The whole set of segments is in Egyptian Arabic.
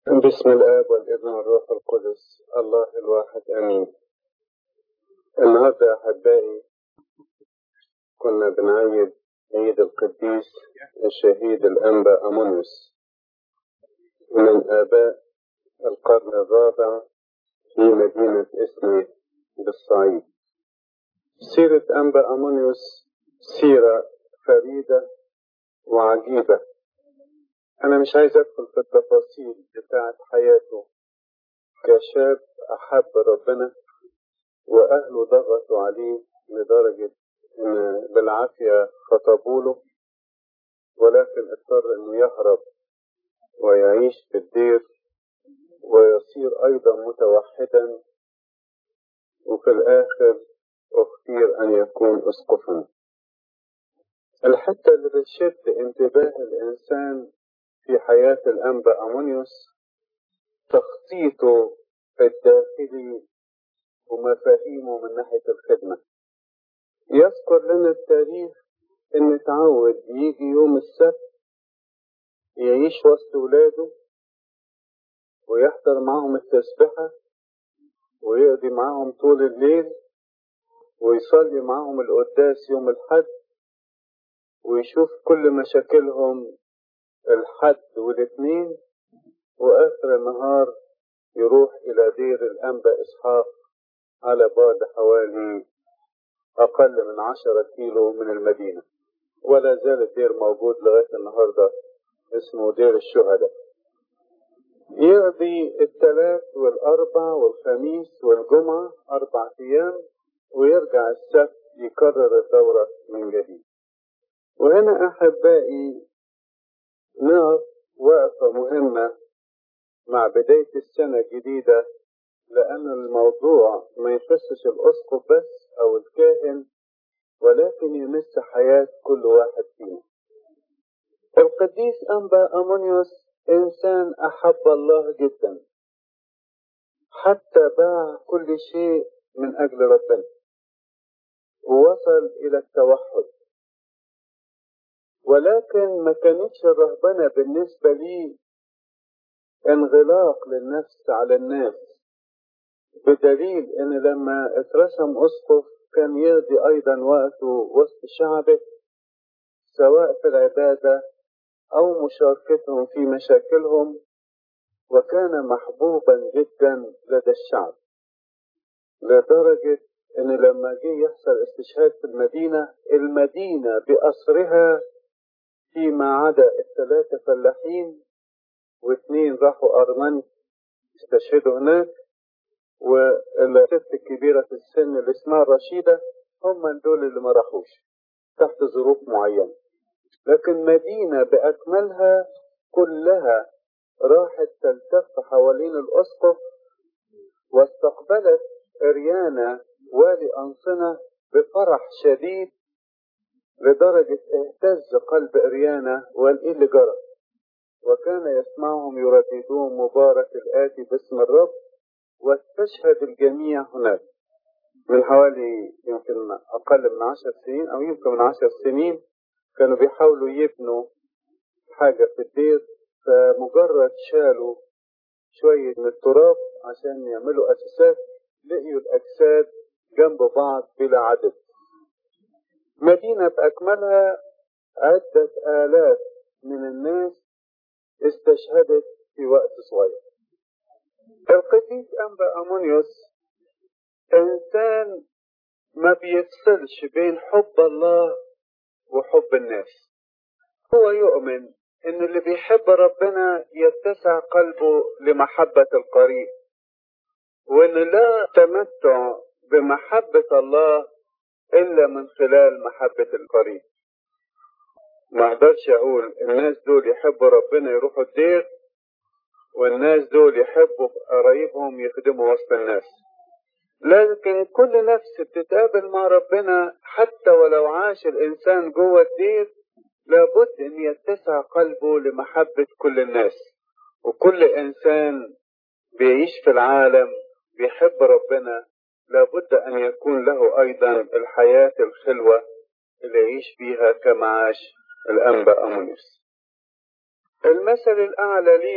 بسم الآب والابن والروح القدس الله الواحد آمين النهاردة يا أحبائي كنا بنعيد عيد القديس الشهيد الأنبا أمونيوس من آباء القرن الرابع في مدينة إسمي بالصعيد سيرة أنبا أمونيوس سيرة فريدة وعجيبة أنا مش عايز أدخل في التفاصيل بتاعة حياته كشاب أحب ربنا وأهله ضغطوا عليه لدرجة إن بالعافية خطبوا له ولكن اضطر إنه يهرب ويعيش في الدير ويصير أيضا متوحدا وفي الآخر اختير أن يكون أسقفا الحتة اللي بتشد انتباه الإنسان في حياة الأنبا أمونيوس تخطيطه الداخلي ومفاهيمه من ناحية الخدمة يذكر لنا التاريخ إن اتعود يجي يوم السبت يعيش وسط ولاده ويحضر معهم التسبحة ويقضي معهم طول الليل ويصلي معهم القداس يوم الحد ويشوف كل مشاكلهم الحد والاثنين وآخر النهار يروح إلى دير الأنبا إسحاق على بعد حوالي أقل من عشرة كيلو من المدينة ولا زال الدير موجود لغاية النهاردة اسمه دير الشهداء يقضي الثلاث والأربع والخميس والجمعة أربع أيام ويرجع السبت يكرر الدورة من جديد وهنا أحبائي نقف وقفة مهمة مع بداية السنة الجديدة لأن الموضوع ما يخصش الأسقف بس أو الكاهن ولكن يمس حياة كل واحد فينا القديس أنبا أمونيوس إنسان أحب الله جدا حتى باع كل شيء من أجل ربنا ووصل إلى التوحد ولكن ما كانتش الرهبنة بالنسبة لي انغلاق للنفس على الناس بدليل ان لما اترسم اسقف كان يقضي ايضا وقته وسط شعبه سواء في العبادة او مشاركتهم في مشاكلهم وكان محبوبا جدا لدى الشعب لدرجة ان لما جه يحصل استشهاد في المدينة المدينة بأسرها فيما عدا الثلاثة فلاحين واثنين راحوا أرمني استشهدوا هناك والست الكبيرة في السن اللي اسمها رشيدة هم دول اللي ما راحوش تحت ظروف معينة لكن مدينة بأكملها كلها راحت تلتف حوالين الأسقف واستقبلت إريانا والي أنصنة بفرح شديد لدرجة اهتز قلب إريانا وقال إيه اللي جرى وكان يسمعهم يرددون مبارك الآتي باسم الرب واستشهد الجميع هناك من حوالي يمكن أقل من عشر سنين أو يمكن من عشر سنين كانوا بيحاولوا يبنوا حاجة في الدير فمجرد شالوا شوية من التراب عشان يعملوا أساسات لقيوا الأجساد جنب بعض بلا عدد مدينة بأكملها عدة آلاف من الناس استشهدت في وقت صغير القديس أنبا أمونيوس إنسان ما بيفصلش بين حب الله وحب الناس هو يؤمن إن اللي بيحب ربنا يتسع قلبه لمحبة القريب وإن لا تمتع بمحبة الله إلا من خلال محبة القريب ما اقدرش اقول الناس دول يحبوا ربنا يروحوا الدير والناس دول يحبوا قرايبهم يخدموا وسط الناس لكن كل نفس بتتقابل مع ربنا حتى ولو عاش الانسان جوه الدير لابد ان يتسع قلبه لمحبة كل الناس وكل انسان بيعيش في العالم بيحب ربنا لابد ان يكون له ايضا الحياة الخلوة اللي يعيش فيها كما عاش الأنبا أمونيوس المثل الأعلى لينا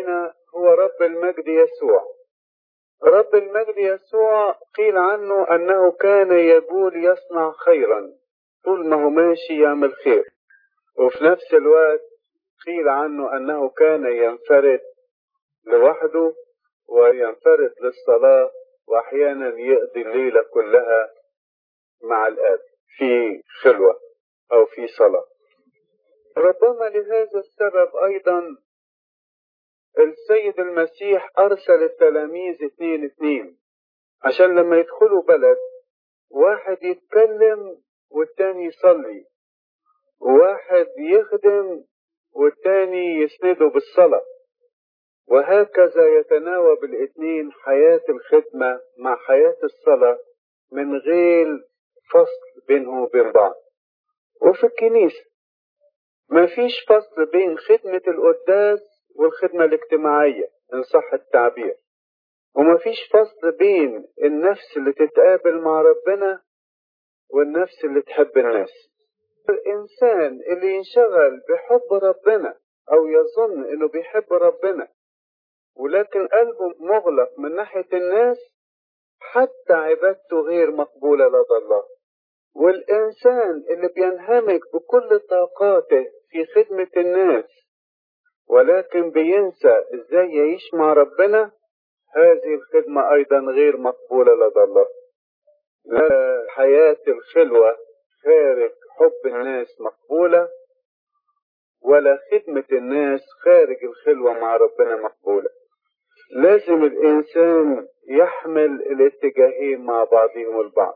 هو رب المجد يسوع رب المجد يسوع قيل عنه أنه كان يقول يصنع خيرا طول ما هو ماشي يعمل خير وفي نفس الوقت قيل عنه أنه كان ينفرد لوحده وينفرد للصلاة وأحيانا يقضي الليلة كلها مع الآب في خلوة أو في صلاة ربما لهذا السبب أيضا السيد المسيح أرسل التلاميذ اتنين اتنين عشان لما يدخلوا بلد واحد يتكلم والتاني يصلي وواحد يخدم والتاني يسنده بالصلاة وهكذا يتناوب الاثنين حياة الخدمة مع حياة الصلاة من غير فصل بينهم وبين بعض وفي الكنيسة ما فيش فصل بين خدمة القداس والخدمة الاجتماعية إن صح التعبير وما فيش فصل بين النفس اللي تتقابل مع ربنا والنفس اللي تحب الناس الإنسان اللي ينشغل بحب ربنا أو يظن إنه بيحب ربنا ولكن قلبه مغلق من ناحية الناس حتى عبادته غير مقبولة لدى الله والإنسان اللي بينهمك بكل طاقاته في خدمة الناس ولكن بينسى ازاي يعيش مع ربنا هذه الخدمة أيضا غير مقبولة لدى الله لا حياة الخلوة خارج حب الناس مقبولة ولا خدمة الناس خارج الخلوة مع ربنا مقبولة لازم الإنسان يحمل الاتجاهين مع بعضهم البعض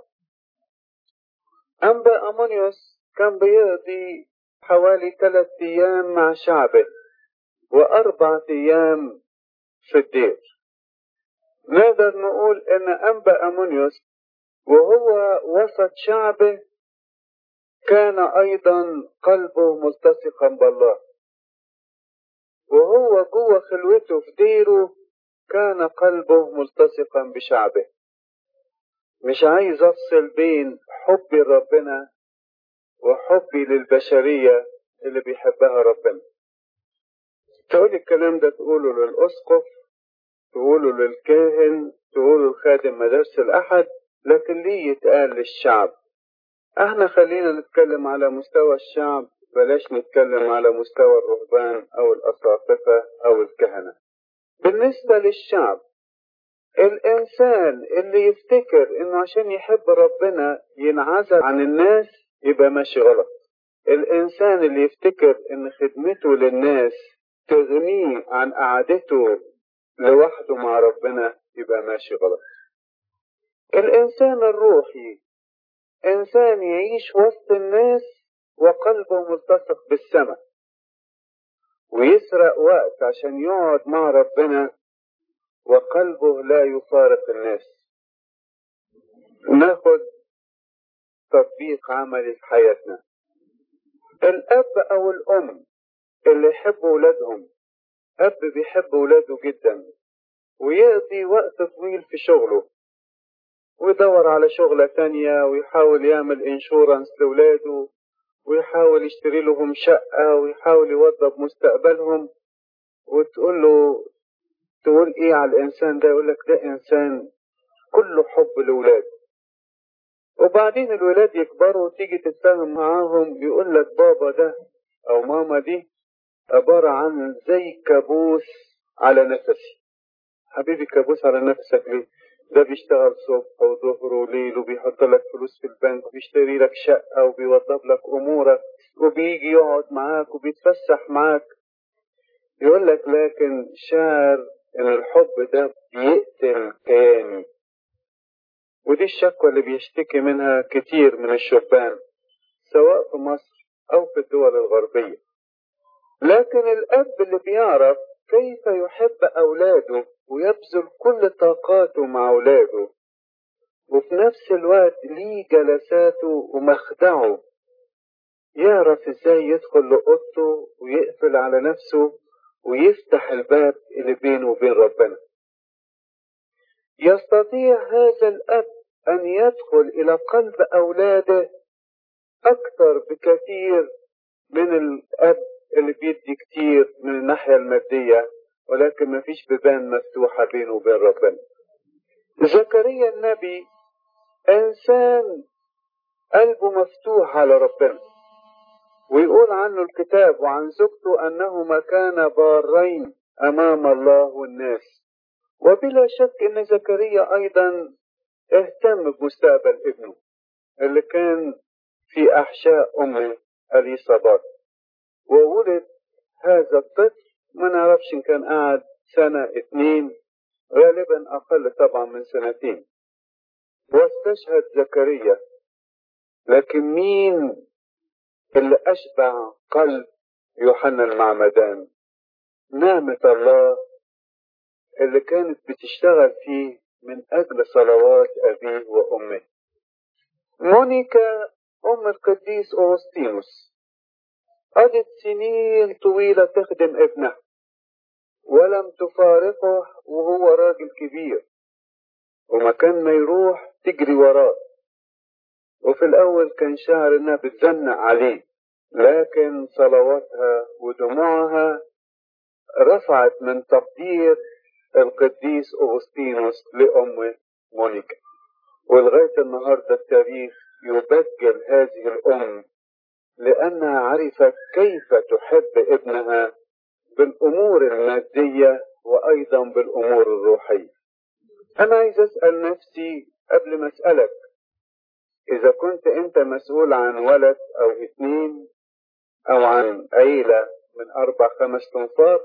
أنبا أمونيوس كان بيقضي حوالي ثلاثة أيام مع شعبه وأربعة أيام في الدير نقدر نقول إن أنبا أمونيوس وهو وسط شعبه كان أيضا قلبه ملتصقا بالله وهو جوه خلوته في ديره كان قلبه ملتصقا بشعبه مش عايز أفصل بين حبي لربنا وحبي للبشرية اللي بيحبها ربنا تقول الكلام ده تقوله للأسقف تقوله للكاهن تقوله لخادم مدارس الأحد لكن ليه يتقال للشعب احنا خلينا نتكلم على مستوى الشعب بلاش نتكلم على مستوى الرهبان أو الأساقفة أو الكهنة بالنسبة للشعب الإنسان اللي يفتكر إنه عشان يحب ربنا ينعزل عن الناس يبقى ماشي غلط الإنسان اللي يفتكر إن خدمته للناس تغنيه عن قعدته لوحده مع ربنا يبقى ماشي غلط الإنسان الروحي إنسان يعيش وسط الناس وقلبه ملتصق بالسماء ويسرق وقت عشان يقعد مع ربنا وقلبه لا يفارق الناس ناخد تطبيق عملي في حياتنا الأب أو الأم اللي يحبوا ولادهم أب بيحب ولاده جدا ويقضي وقت طويل في شغله ويدور على شغلة تانية ويحاول يعمل انشورنس لولاده ويحاول يشتري لهم شقة ويحاول يوضب مستقبلهم وتقول له تقول ايه على الانسان ده يقول لك ده انسان كله حب لولاده وبعدين الولاد يكبروا وتيجي تتفاهم معاهم يقول لك بابا ده او ماما دي عبارة عن زي كابوس على نفسي حبيبي كابوس على نفسك ليه ده بيشتغل صبح وظهر وليل وبيحط لك فلوس في البنك وبيشتري لك شقة وبيوضب لك أمورك وبيجي يقعد معاك وبيتفسح معاك يقول لك لكن شعر إن الحب ده بيقتل كياني ودي الشكوى اللي بيشتكي منها كتير من الشبان سواء في مصر أو في الدول الغربية لكن الأب اللي بيعرف كيف يحب أولاده ويبذل كل طاقاته مع أولاده وفي نفس الوقت ليه جلساته ومخدعه يعرف ازاي يدخل لأوضته ويقفل على نفسه ويفتح الباب اللي بينه وبين ربنا يستطيع هذا الأب أن يدخل إلى قلب أولاده أكثر بكثير من الأب اللي بيدي كتير من الناحية المادية ولكن ما فيش بيبان مفتوحة بينه وبين ربنا زكريا النبي إنسان قلبه مفتوح على ربنا ويقول عنه الكتاب وعن زوجته أنهما كان بارين أمام الله والناس وبلا شك أن زكريا أيضا اهتم بمستقبل ابنه اللي كان في أحشاء أمه أليصابات وولد هذا الطفل ما نعرفش إن كان قاعد سنة اتنين غالبا أقل طبعا من سنتين واستشهد زكريا لكن مين اللي أشبع قلب يوحنا المعمدان نعمة الله اللي كانت بتشتغل فيه من أجل صلوات أبيه وأمه مونيكا أم القديس أوغسطينوس قضت سنين طويلة تخدم ابنها ولم تفارقه وهو راجل كبير ومكان ما يروح تجري وراه وفي الأول كان شعر إنها بتزنق عليه لكن صلواتها ودموعها رفعت من تقدير القديس أغسطينوس لأمه مونيكا ولغاية النهاردة التاريخ يبجل هذه الأم لأنها عرفت كيف تحب ابنها بالأمور المادية وأيضا بالأمور الروحية أنا عايز أسأل نفسي قبل ما أسألك إذا كنت أنت مسؤول عن ولد أو اثنين أو عن عيلة من أربع خمس تنفار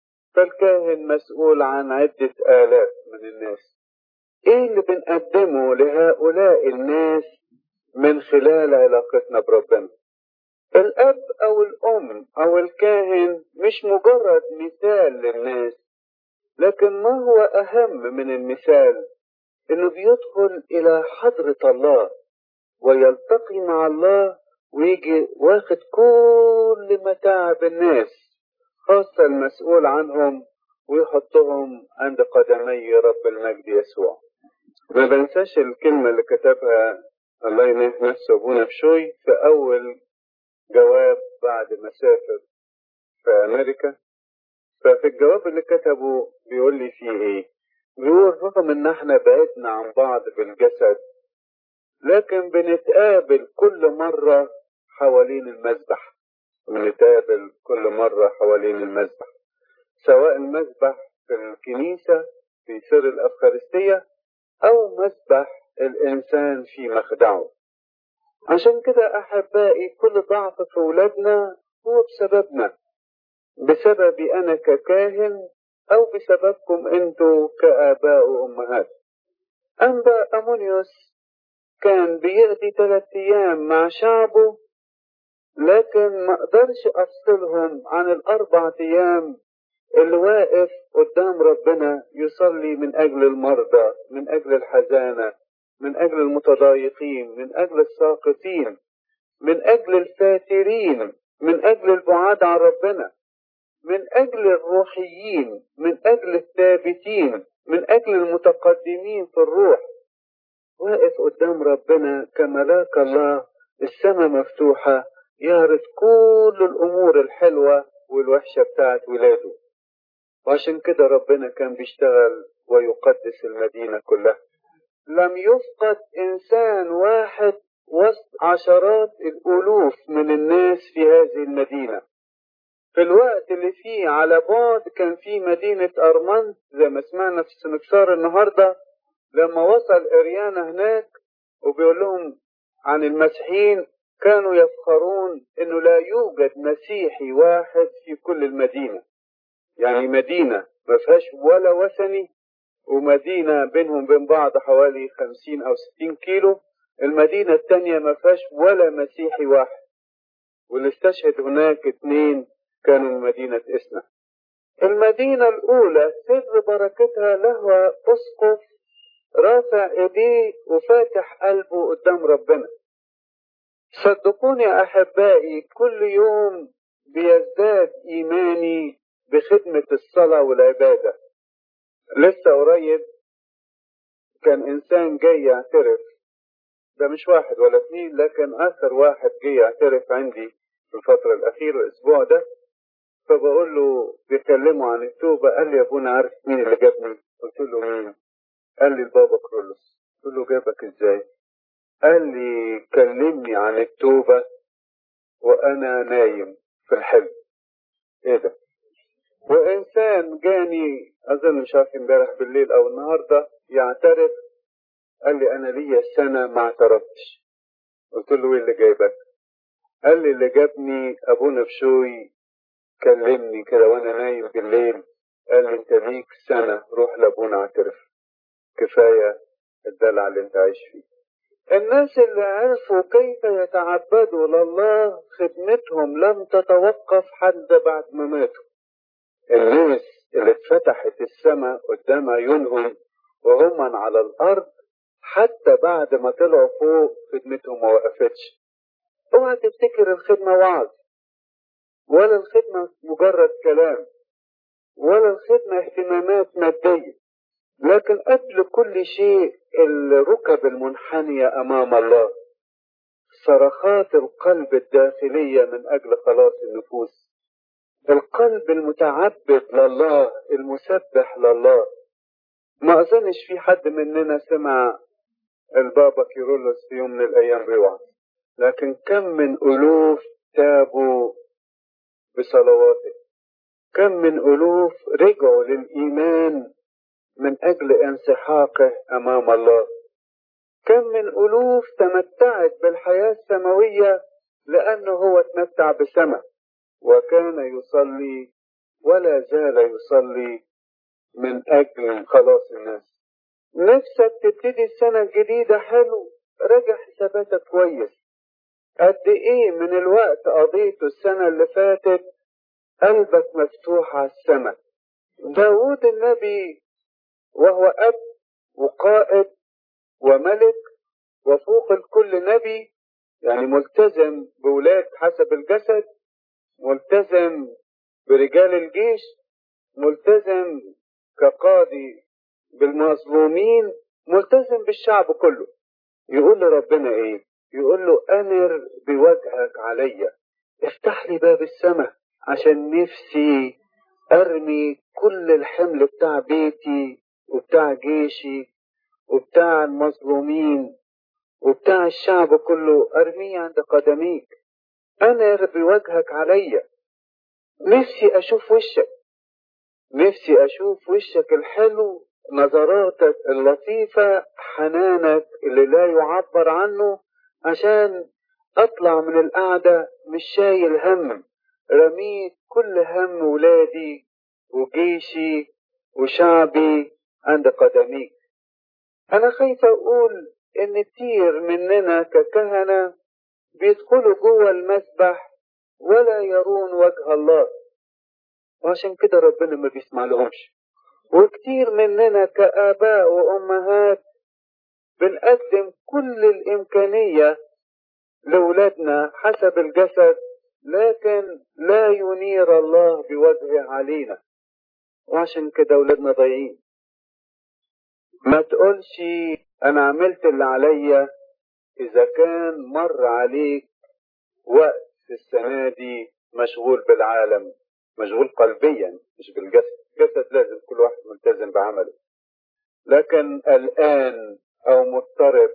فالكاهن مسؤول عن عدة آلاف من الناس إيه اللي بنقدمه لهؤلاء الناس من خلال علاقتنا بربنا الأب أو الأم أو الكاهن مش مجرد مثال للناس لكن ما هو أهم من المثال إنه بيدخل إلى حضرة الله ويلتقي مع الله ويجي واخد كل متاعب الناس خاصة المسؤول عنهم ويحطهم عند قدمي رب المجد يسوع ما بنساش الكلمة اللي كتبها الله ينه نفسه أبونا بشوي في أول جواب بعد ما سافر في أمريكا ففي الجواب اللي كتبه بيقول لي فيه إيه بيقول رغم إن إحنا بعدنا عن بعض بالجسد لكن بنتقابل كل مرة حوالين المذبح بنتقابل كل مرة حوالين المذبح سواء المذبح في الكنيسة في سر الأفخارستية أو مذبح الإنسان في مخدعه عشان كده أحبائي كل ضعف في ولادنا هو بسببنا بسببي أنا ككاهن أو بسببكم أنتوا كآباء وأمهات أنبا أمونيوس كان بيقضي ثلاث أيام مع شعبه لكن ما قدرش أفصلهم عن الأربع أيام اللي واقف قدام ربنا يصلي من أجل المرضى من أجل الحزانة من أجل المتضايقين من أجل الساقطين من أجل الفاترين من أجل البعاد عن ربنا من أجل الروحيين من أجل الثابتين من أجل المتقدمين في الروح واقف قدام ربنا كملاك الله السماء مفتوحة يعرف كل الأمور الحلوة والوحشة بتاعت ولاده وعشان كده ربنا كان بيشتغل ويقدس المدينة كلها لم يفقد إنسان واحد وسط عشرات الألوف من الناس في هذه المدينة في الوقت اللي فيه على بعد كان في مدينة أرمنت زي ما سمعنا في سنكسار النهاردة لما وصل إريانا هناك وبيقول لهم عن المسيحيين كانوا يفخرون انه لا يوجد مسيحي واحد في كل المدينة يعني مدينة ما فيهاش ولا وثني ومدينة بينهم بين بعض حوالي خمسين او ستين كيلو المدينة التانية ما فيهاش ولا مسيحي واحد واللي استشهد هناك اتنين كانوا من مدينة إسنا المدينة الأولى سر بركتها له أسقف رافع إيديه وفاتح قلبه قدام ربنا صدقوني يا أحبائي كل يوم بيزداد إيماني بخدمة الصلاة والعبادة لسه قريب كان إنسان جاي يعترف ده مش واحد ولا اتنين لكن آخر واحد جاي يعترف عندي في الفترة الأخيرة الأسبوع ده فبقول له بيكلموا عن التوبة قال لي يا ابونا عارف مين اللي جابني قلت له مين قال لي البابا كرولوس قلت له جابك ازاي قال لي كلمني عن التوبة وانا نايم في الحلم ايه ده وانسان جاني اظن مش عارف امبارح بالليل او النهارده يعترف قال لي انا ليا سنه ما اعترفتش قلت له ايه اللي جايبك قال لي اللي جابني ابونا بشوي كلمني كده وانا نايم بالليل قال لي انت ليك سنه روح لابونا اعترف كفايه الدلع اللي انت عايش فيه الناس اللي عرفوا كيف يتعبدوا لله خدمتهم لم تتوقف حتى بعد ما ماتوا الناس اللي اتفتحت السماء قدام عيونهم وهم على الارض حتى بعد ما طلعوا فوق خدمتهم ما وقفتش اوعى تفتكر الخدمه وعظ ولا الخدمه مجرد كلام ولا الخدمه اهتمامات ماديه لكن قبل كل شيء الركب المنحنيه امام الله صرخات القلب الداخليه من اجل خلاص النفوس القلب المتعبد لله المسبح لله ما اظنش في حد مننا سمع البابا كيرلس في يوم من الايام بيوعظ لكن كم من الوف تابوا بصلواته كم من الوف رجعوا للايمان من اجل انسحاقه امام الله كم من الوف تمتعت بالحياه السماويه لانه هو تمتع بسمه وكان يصلي ولا زال يصلي من أجل خلاص الناس نفسك تبتدي السنة الجديدة حلو راجع حساباتك كويس قد ايه من الوقت قضيته السنة اللي فاتت قلبك مفتوح على السماء داود النبي وهو أب وقائد وملك وفوق الكل نبي يعني ملتزم بولاد حسب الجسد ملتزم برجال الجيش ملتزم كقاضي بالمظلومين ملتزم بالشعب كله يقول لربنا ايه يقول له انر بوجهك عليا افتح لي باب السماء عشان نفسي ارمي كل الحمل بتاع بيتي وبتاع جيشي وبتاع المظلومين وبتاع الشعب كله ارميه عند قدميك أنر بوجهك عليا نفسي أشوف وشك نفسي أشوف وشك الحلو نظراتك اللطيفة حنانك اللي لا يعبر عنه عشان أطلع من القعدة مش شايل هم رميت كل هم ولادي وجيشي وشعبي عند قدميك أنا خايف أقول إن كتير مننا ككهنة بيدخلوا جوه المسبح ولا يرون وجه الله وعشان كده ربنا ما بيسمع لهمش وكتير مننا كآباء وأمهات بنقدم كل الإمكانية لأولادنا حسب الجسد لكن لا ينير الله بوجهه علينا وعشان كده أولادنا ضايعين ما تقولش أنا عملت اللي عليا إذا كان مر عليك وقت السنة دي مشغول بالعالم مشغول قلبيا مش بالجسد الجسد لازم كل واحد ملتزم بعمله لكن الآن أو مضطرب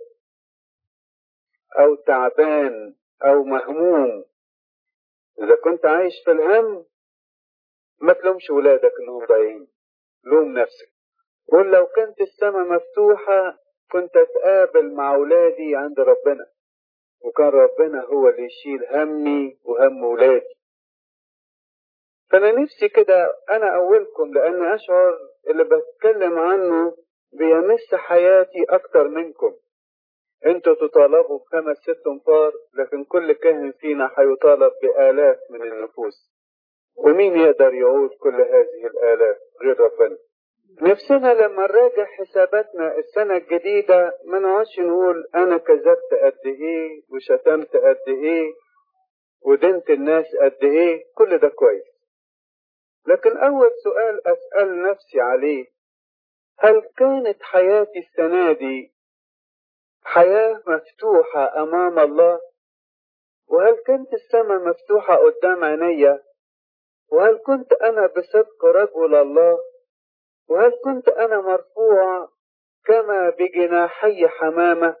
أو تعبان أو مهموم إذا كنت عايش في الهم ما تلومش ولادك إنهم ضايعين لوم نفسك قول لو كانت السماء مفتوحة كنت أتقابل مع أولادي عند ربنا وكان ربنا هو اللي يشيل همي وهم ولادي فأنا نفسي كده أنا أولكم لأن أشعر اللي بتكلم عنه بيمس حياتي أكتر منكم انتوا تطالبوا بخمس ست انفار لكن كل كاهن فينا هيطالب بآلاف من النفوس ومين يقدر يعود كل هذه الآلاف غير ربنا نفسنا لما نراجع حساباتنا السنة الجديدة ما نقعدش نقول أنا كذبت قد إيه وشتمت قد إيه ودنت الناس قد إيه كل ده كويس لكن أول سؤال أسأل نفسي عليه هل كانت حياتي السنة دي حياة مفتوحة أمام الله وهل كانت السماء مفتوحة قدام عينيا وهل كنت أنا بصدق رجل الله وهل كنت أنا مرفوع كما بجناحي حمامة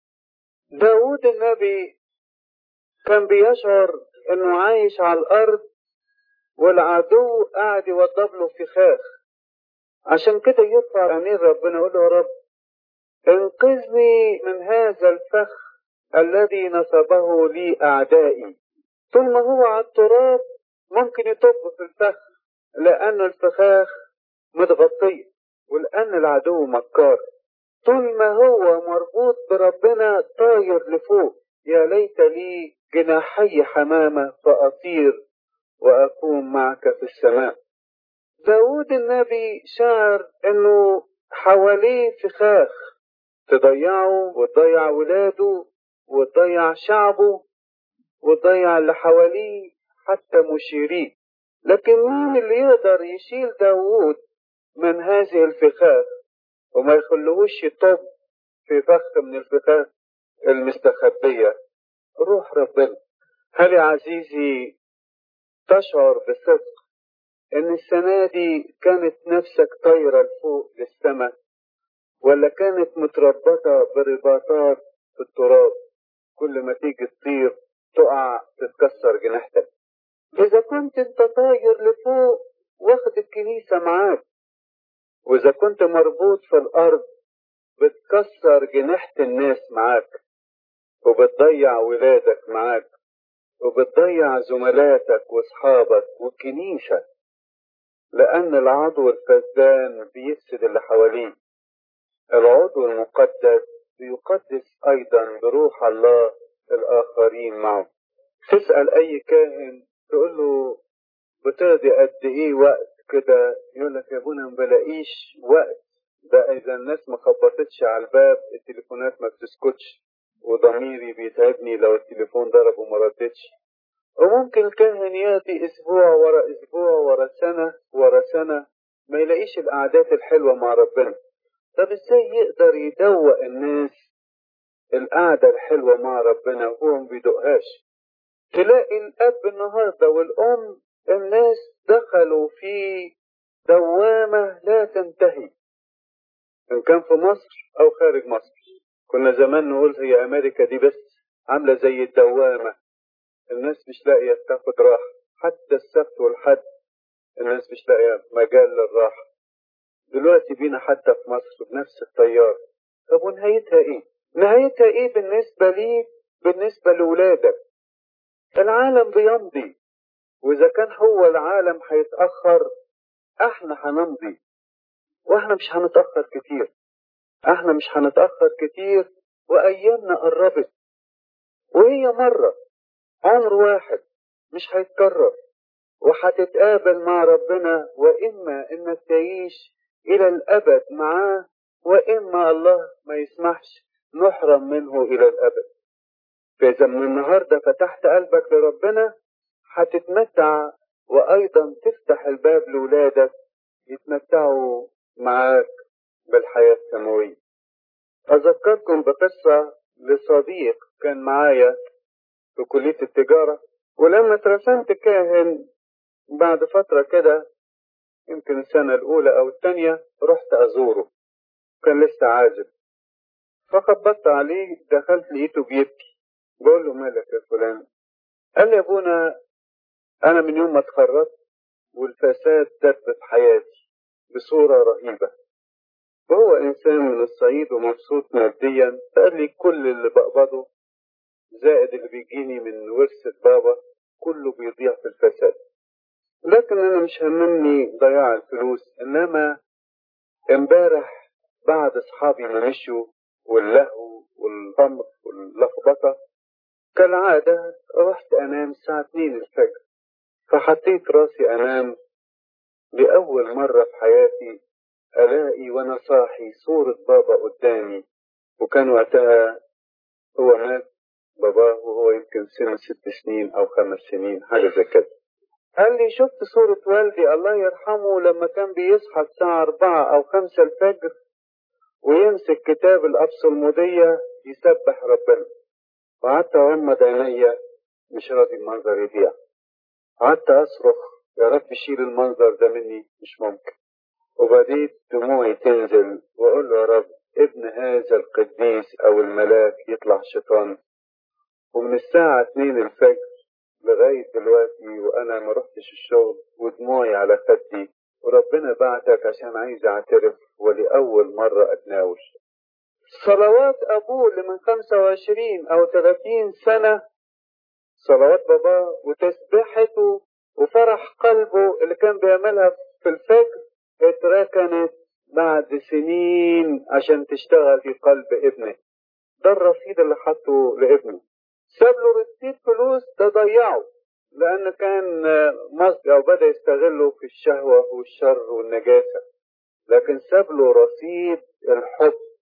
داود النبي كان بيشعر انه عايش على الارض والعدو قاعد يوضب له فخاخ عشان كده يرفع عينين ربنا يقول له يا رب انقذني من هذا الفخ الذي نصبه لي اعدائي طول ما هو على التراب ممكن يطب في الفخ لان الفخاخ متغطيه ولان العدو مكار طول ما هو مربوط بربنا طاير لفوق يا ليت لي جناحي حمامة فأطير وأكون معك في السماء داود النبي شعر انه حواليه فخاخ تضيعه وتضيع ولاده وتضيع شعبه وتضيع اللي حواليه حتى مشيريه لكن مين اللي يقدر يشيل داود من هذه الفخاخ وما يخلوهوش يطب في فخ من الفخاخ المستخبية روح ربنا هل يا عزيزي تشعر بصدق ان السنة دي كانت نفسك طايرة لفوق للسماء ولا كانت متربطة برباطات في التراب كل ما تيجي تطير تقع تتكسر جناحتك اذا كنت انت طاير لفوق واخد الكنيسة معاك واذا كنت مربوط في الارض بتكسر جناحة الناس معاك وبتضيع ولادك معاك وبتضيع زملاتك واصحابك والكنيسة لأن العضو الفسدان بيفسد اللي حواليه العضو المقدس بيقدس أيضا بروح الله الآخرين معه تسأل أي كاهن تقول له بتقضي قد إيه وقت كده يقول لك يا ابونا ما بلاقيش وقت ده إذا الناس ما خبطتش على الباب التليفونات ما بتسكتش وضميري بيتعبني لو التليفون ضرب وما ردتش وممكن الكاهن يأتي أسبوع ورا أسبوع ورا سنة ورا سنة ما يلاقيش القعدات الحلوة مع ربنا طب ازاي يقدر يدوق الناس القعدة الحلوة مع ربنا وهو ما بيدوقهاش تلاقي الأب النهاردة والأم الناس دخلوا في دوامة لا تنتهي إن كان في مصر أو خارج مصر كنا زمان نقول هي أمريكا دي بس عاملة زي الدوامة الناس مش لاقية تاخد راحة حتى السبت والحد الناس مش لاقية مجال للراحة دلوقتي بينا حتى في مصر بنفس التيار طب ونهايتها ايه؟ نهايتها ايه بالنسبة ليك بالنسبة لولادك؟ العالم بيمضي وإذا كان هو العالم هيتأخر احنا هنمضي واحنا مش هنتأخر كتير احنا مش هنتأخر كتير وأيامنا قربت وهي مرة عمر واحد مش هيتكرر وهتتقابل مع ربنا وإما إنك تعيش إلى الأبد معاه وإما الله ما يسمحش نحرم منه إلى الأبد فإذا من النهاردة فتحت قلبك لربنا هتتمتع وأيضا تفتح الباب لولادك يتمتعوا معاك بالحياة السماوية أذكركم بقصة لصديق كان معايا في كلية التجارة ولما اترسمت كاهن بعد فترة كده يمكن السنة الأولى أو الثانية رحت أزوره كان لسه عازب فخبطت عليه دخلت لقيته بيبكي بقول له مالك يا فلان قال لي يا ابونا أنا من يوم ما اتخرجت والفساد دب في حياتي بصورة رهيبة وهو إنسان من الصعيد ومبسوط ماديا فقال لي كل اللي بقبضه زائد اللي بيجيني من ورثة بابا كله بيضيع في الفساد لكن أنا مش هممني ضياع الفلوس إنما امبارح بعد أصحابي ما مشوا واللهو والخمر واللخبطة كالعادة رحت أنام الساعة 2 الفجر فحطيت راسي أنام لأول مرة في حياتي ألاقي وأنا صاحي صورة بابا قدامي وكان وقتها هو مات باباه وهو يمكن سنه ست سنين أو خمس سنين حاجة زي كده قال لي شفت صورة والدي الله يرحمه لما كان بيصحى الساعة أربعة أو خمسة الفجر ويمسك كتاب الأبصلمودية يسبح ربنا وقعدت أغمض عينيا مش راضي المنظر يضيع قعدت أصرخ يا رب شيل المنظر ده مني مش ممكن وبديت دموعي تنزل واقول له يا رب ابن هذا القديس او الملاك يطلع شيطان ومن الساعة 2 الفجر لغاية دلوقتي وانا ما رحتش الشغل ودموعي على خدي وربنا بعتك عشان عايز اعترف ولأول مرة اتناول صلوات ابوه اللي من 25 او 30 سنة صلوات باباه وتسبيحته وفرح قلبه اللي كان بيعملها في الفجر اتركنت بعد سنين عشان تشتغل في قلب ابنه ده الرصيد اللي حطه لابنه ساب له رصيد فلوس ده ضيعه لأن كان مصدي أو بدأ يستغله في الشهوة والشر والنجاسة لكن ساب له رصيد الحب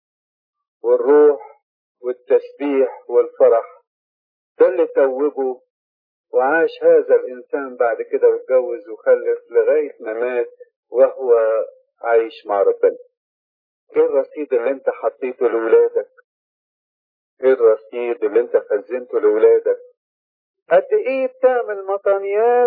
والروح والتسبيح والفرح ده اللي توبه وعاش هذا الإنسان بعد كده واتجوز وخلف لغاية ما مات وهو عايش مع ربنا ايه الرصيد اللي انت حطيته لولادك ايه الرصيد اللي انت خزنته لولادك قد ايه بتعمل مطانيات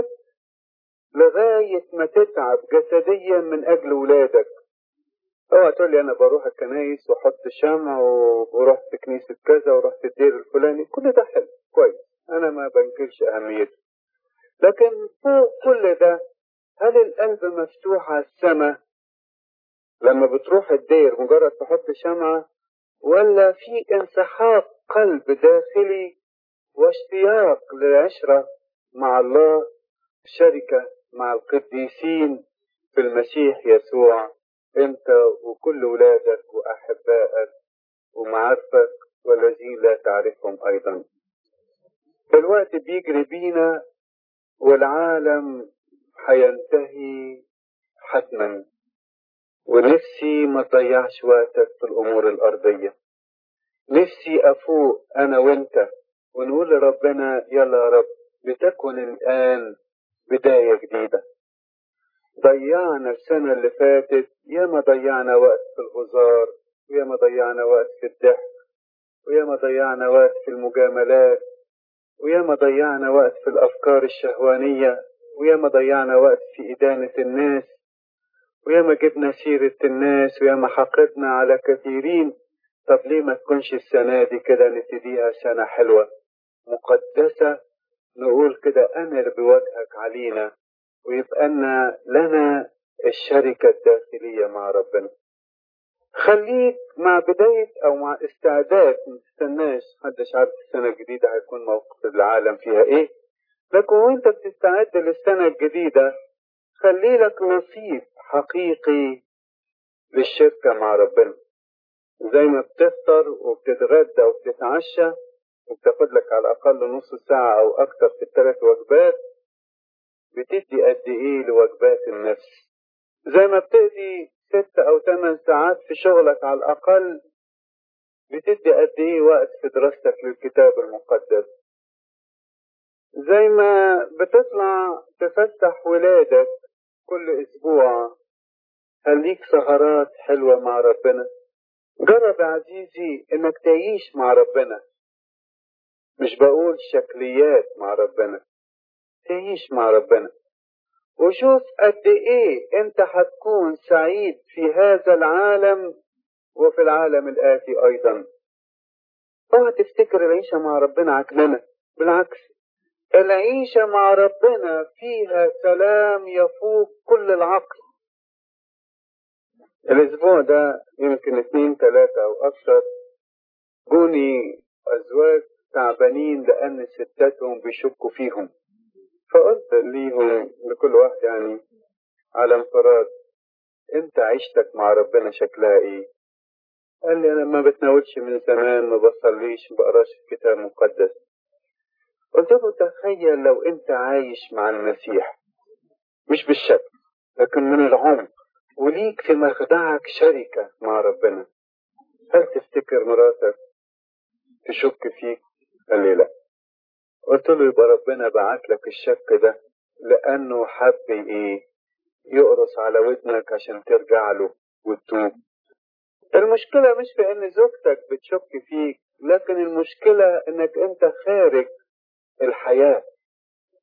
لغاية ما تتعب جسديا من اجل ولادك اوعى تقول لي انا بروح الكنايس واحط شمع ورحت كنيسة كذا ورحت الدير الفلاني كل ده حلو كويس انا ما بنكرش اهميته لكن فوق كل ده هل القلب مفتوح على السماء لما بتروح الدير مجرد تحط شمعة ولا في انسحاق قلب داخلي واشتياق للعشرة مع الله شركة مع القديسين في المسيح يسوع انت وكل ولادك واحبائك ومعارفك والذين لا تعرفهم ايضا الوقت بيجري بينا والعالم هينتهي حتما ونفسي ما تضيعش وقتك في الامور الارضيه نفسي افوق انا وانت ونقول لربنا يلا يا رب لتكن الان بدايه جديده ضيعنا السنه اللي فاتت ياما ضيعنا وقت في الهزار وياما ضيعنا وقت في الضحك وياما ضيعنا وقت في المجاملات وياما ضيعنا وقت في الافكار الشهوانيه وياما ضيعنا وقت في ادانه الناس وياما جبنا سيرة الناس وياما حقدنا على كثيرين طب ليه ما تكونش السنة دي كده نبتديها سنة حلوة مقدسة نقول كده أمر بوجهك علينا ويبقى لنا لنا الشركة الداخلية مع ربنا خليك مع بداية أو مع استعداد ما تستناش محدش عارف السنة الجديدة هيكون موقف العالم فيها إيه لكن وأنت بتستعد للسنة الجديدة خلي لك نصيب حقيقي للشركة مع ربنا زي ما بتفطر وبتتغدى وبتتعشى وبتاخد لك على الأقل نص ساعة أو أكتر في الثلاث وجبات بتدي قد إيه لوجبات النفس زي ما بتدي ست أو ثمان ساعات في شغلك على الأقل بتدي قد إيه وقت في دراستك للكتاب المقدس زي ما بتطلع تفتح ولادك كل أسبوع خليك سهرات حلوة مع ربنا جرب يا عزيزي إنك تعيش مع ربنا مش بقول شكليات مع ربنا تعيش مع ربنا وشوف قد إيه أنت هتكون سعيد في هذا العالم وفي العالم الآتي أيضا اوعى تفتكر العيشة مع ربنا عكننة بالعكس العيشة مع ربنا فيها سلام يفوق كل العقل الأسبوع ده يمكن اثنين ثلاثة أو أكثر جوني أزواج تعبانين لأن ستاتهم بيشكوا فيهم فقلت ليهم لكل واحد يعني على انفراد انت عيشتك مع ربنا شكلها ايه قال لي انا ما بتناولش من زمان ما بصليش ما بقراش الكتاب المقدس قلت له تخيل لو انت عايش مع المسيح مش بالشكل لكن من العمق وليك في مخدعك شركة مع ربنا هل تفتكر مراتك تشك فيك قال لي لا قلت له يبقى ربنا بعت لك الشك ده لأنه حب إيه يقرص على ودنك عشان ترجع له وتتوب المشكلة مش في إن زوجتك بتشك فيك لكن المشكلة إنك أنت خارج الحياة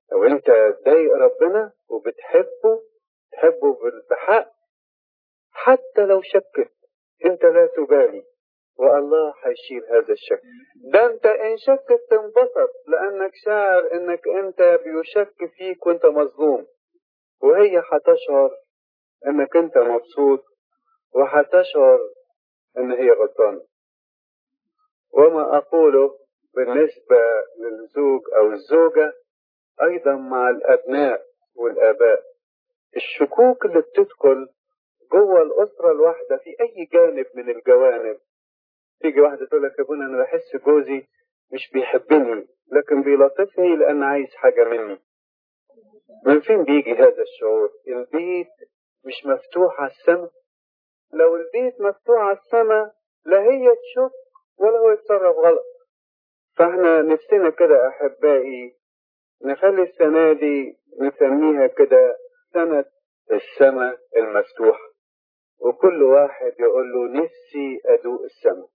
لو انت ضايق ربنا وبتحبه تحبه بحق حتى لو شكت انت لا تبالي والله هيشيل هذا الشك ده انت ان شكت تنبسط لانك شاعر انك انت بيشك فيك وانت مظلوم وهي هتشعر انك انت مبسوط وهتشعر ان هي غلطانة وما اقوله بالنسبة للزوج او الزوجة ايضا مع الابناء والاباء الشكوك اللي بتدخل جوه الاسرة الواحدة في اي جانب من الجوانب تيجي واحدة تقول لك يا ابونا انا بحس جوزي مش بيحبني لكن بيلاطفني لان عايز حاجة مني من فين بيجي هذا الشعور البيت مش مفتوح على السماء لو البيت مفتوح على السماء لا هي تشك ولا هو يتصرف غلط فاحنا نفسنا كده احبائي نخلي السنة دي نسميها كده سنة السماء المفتوحة وكل واحد يقول له نفسي أدوق السماء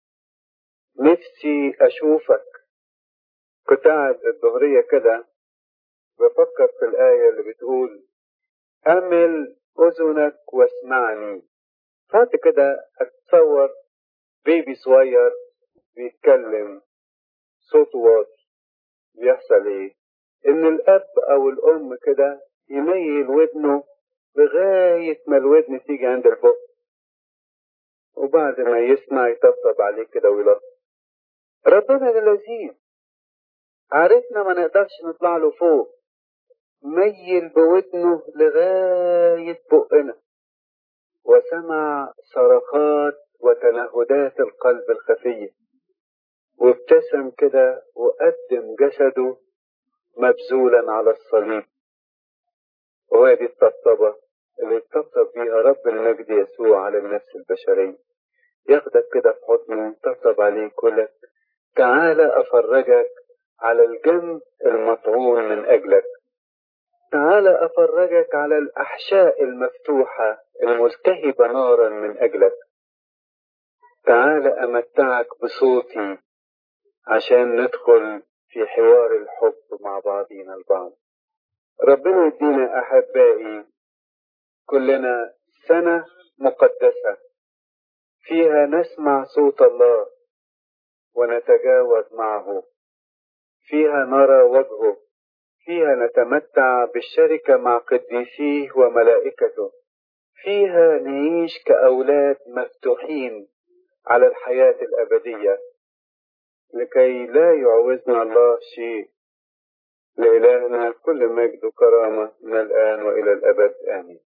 نفسي أشوفك كنت قاعد الظهرية كده بفكر في الآية اللي بتقول أمل أذنك واسمعني فات كده أتصور بيبي صغير بيتكلم صوته واطي بيحصل إيه؟ إن الأب أو الأم كده يميل ودنه لغاية ما الودن تيجي عند البق وبعد ما يسمع يطبطب عليه كده ويلطف ربنا ده لذيذ عرفنا ما نقدرش نطلع له فوق ميل بودنه لغاية بقنا وسمع صرخات وتنهدات القلب الخفية وابتسم كده وقدم جسده مبذولا على الصليب وهي دي الطبطبة اللي يطبطب بيها رب المجد يسوع على النفس البشرية ياخدك كده في حضنه ويطبطب عليك يقول لك تعالى أفرجك على الجنب المطعون من أجلك تعالى أفرجك على الأحشاء المفتوحة الملتهبة نارا من أجلك تعالى أمتعك بصوتي عشان ندخل في حوار الحب مع بعضنا البعض ربنا يدينا أحبائي كلنا سنة مقدسة فيها نسمع صوت الله ونتجاوز معه فيها نرى وجهه فيها نتمتع بالشركة مع قديسيه وملائكته فيها نعيش كأولاد مفتوحين على الحياة الأبدية لكي لا يعوزنا الله شيء لإلهنا كل مجد وكرامة من الآن وإلى الأبد آمين